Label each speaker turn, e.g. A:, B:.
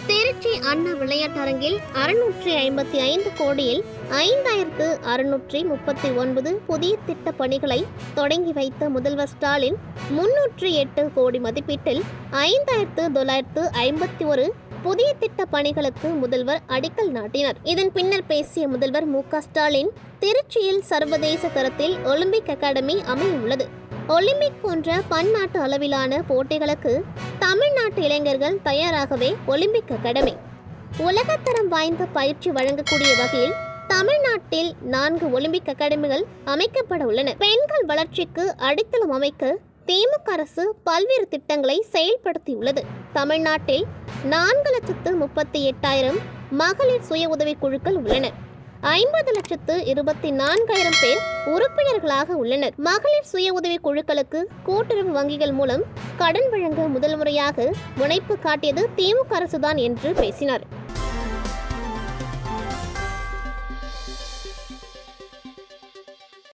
A: திருச்சி அண்ணா விளையாட்டரங்கில் அறுநூற்றி ஐம்பத்தி ஐந்து கோடியில் ஐந்தாயிரத்து அறுநூற்றி முப்பத்தி ஒன்பது புதிய திட்ட பணிகளை தொடங்கி வைத்த முதல்வர் ஸ்டாலின் முன்னூற்றி எட்டு கோடி மதிப்பீட்டில் ஐந்தாயிரத்து தொள்ளாயிரத்து ஐம்பத்தி ஒரு புதிய திட்ட பணிகளுக்கு முதல்வர் அடிக்கல் நாட்டினார் இதன் பின்னர் பேசிய முதல்வர் மு க ஸ்டாலின் திருச்சியில் சர்வதேச தரத்தில் ஒலிம்பிக் அகாடமி அமையவுள்ளது ஒலிம்பிக் போன்ற பன்னாட்டு அளவிலான போட்டிகளுக்கு தமிழ்நாட்டு இளைஞர்கள் தயாராகவே ஒலிம்பிக் அகாடமி உலகத்தரம் வாய்ந்த பயிற்சி வழங்கக்கூடிய வகையில் தமிழ்நாட்டில் நான்கு ஒலிம்பிக் அகாடமிகள் அமைக்கப்பட உள்ளன பெண்கள் வளர்ச்சிக்கு அடித்தளம் அமைக்க திமுக அரசு பல்வேறு திட்டங்களை செயல்படுத்தியுள்ளது தமிழ்நாட்டில் நான்கு லட்சத்து முப்பத்தி எட்டாயிரம் மகளிர் சுய உதவி குழுக்கள் உள்ளன ஐம்பது லட்சத்து இருபத்தி நான்காயிரம் பேர் உறுப்பினர்களாக உள்ளனர் மகளிர் சுய உதவி குழுக்களுக்கு கூட்டுறவு வங்கிகள் மூலம் கடன் வழங்க முதல் முறையாக முனைப்பு காட்டியது திமுக அரசுதான் என்று பேசினார்